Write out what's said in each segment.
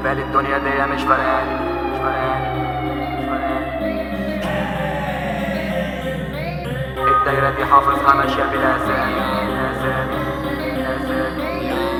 بالنسبة لي الدنيا دي مش فارقاني مش فارقاني مش فارقاني الدايرة دي حافظها ماشية بلا أسامي بلا أسامي بلا أسامي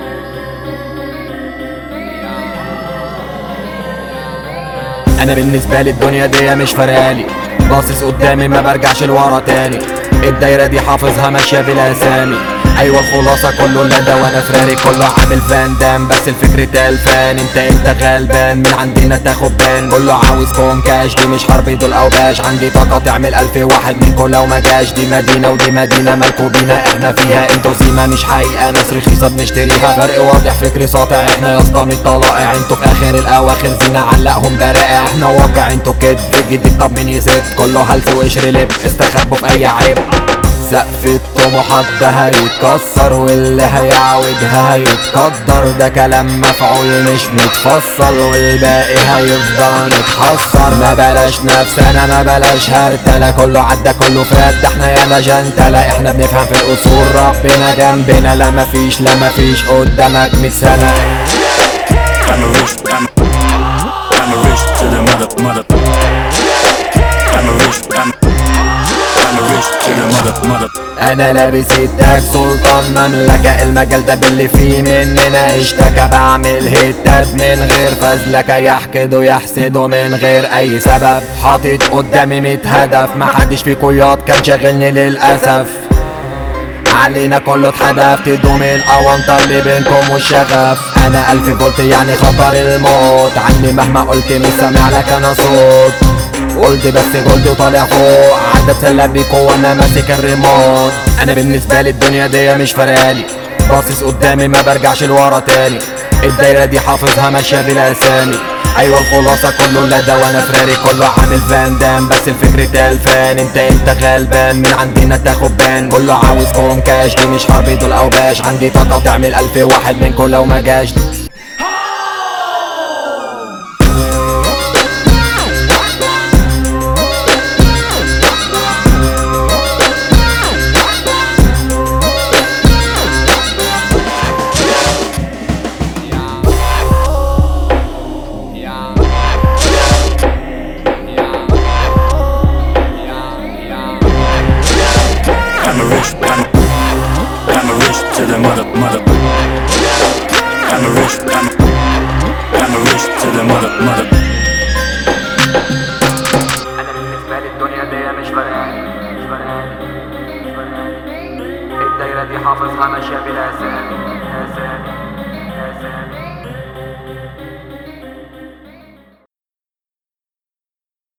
انا بالنسبه لي الدنيا دي مش فارقالي باصص قدامي ما برجعش لورا تاني الدايره دي حافظها ماشيه بلا اسامي ايوه الخلاصه كله لا ده وانا فراري كله عامل فان دام بس الفكر تلفان انت انت غلبان من عندنا تاخد بان كله عاوز كون كاش دي مش حرب دول اوباش عندي طاقه تعمل الف واحد منكم لو ما جاش دي مدينه ودي مدينه مالكوا بينا احنا فيها انتوا سيما مش حقيقه ناس رخيصه بنشتريها فرق واضح فكري ساطع احنا يا اسطى من طلائع انتوا في اخر الاواخر زينه علقهم برائع احنا واقع انتوا كدب جديد طب مين يزيد كله هلس وقشر لب استخبوا في اي عيب سقف الطموحات ده هيتكسر واللي هيعوجها هيتقدر ده كلام مفعول مش متفصل والباقي هيفضل متحصر ما بلاش نفسنا ما بلاش هرتلة كله عدى كله فات ده احنا ياما جنتلة احنا بنفهم في الاصول ربنا جنبنا لا مفيش لا مفيش قدامك مية سنة I'm a rich, I'm a, I'm a rich to the mother, mother. I'm a rich, I'm a, I'm a rich to the mother, mother. انا لابس التاج سلطان مملكة المجال ده باللي فيه مننا اشتكى بعمل هيتات من غير فزلكة يحقدوا يحسدوا من غير اي سبب حاطط قدامي ميت هدف محدش في قياد كان شاغلني للاسف علينا كله اتحدف تدوم الاونطة اللي بينكم والشغف انا الف فولت يعني خطر الموت عني مهما قلت مش سامع لك انا صوت قلت بس قلت وطالع فوق عدت سلة بيكو وانا ماسك الريموت انا بالنسبة لي الدنيا دي مش فارقالي باصص قدامي ما برجعش لورا تاني الدايرة دي حافظها ماشية بلا اسامي ايوه الخلاصة كله لا ده وانا فراري كله عامل فان دام بس الفكر تلفان انت انت غلبان من عندنا تاخد بان كله عاوز كون كاش دي مش حرب دول اوباش عندي طاقة تعمل الف واحد منكم لو ما جاش I'm a rich, I'm a, I'm a rich to the mother, mother. I'm a rich, I'm a, I'm a rich to the mother, mother. أنا بالنسبة لي الدنيا دي مش فارقاني مش فارقاني مش فارقاني الدايرة دي حافظها ماشية بلا أسامي بلا أسامي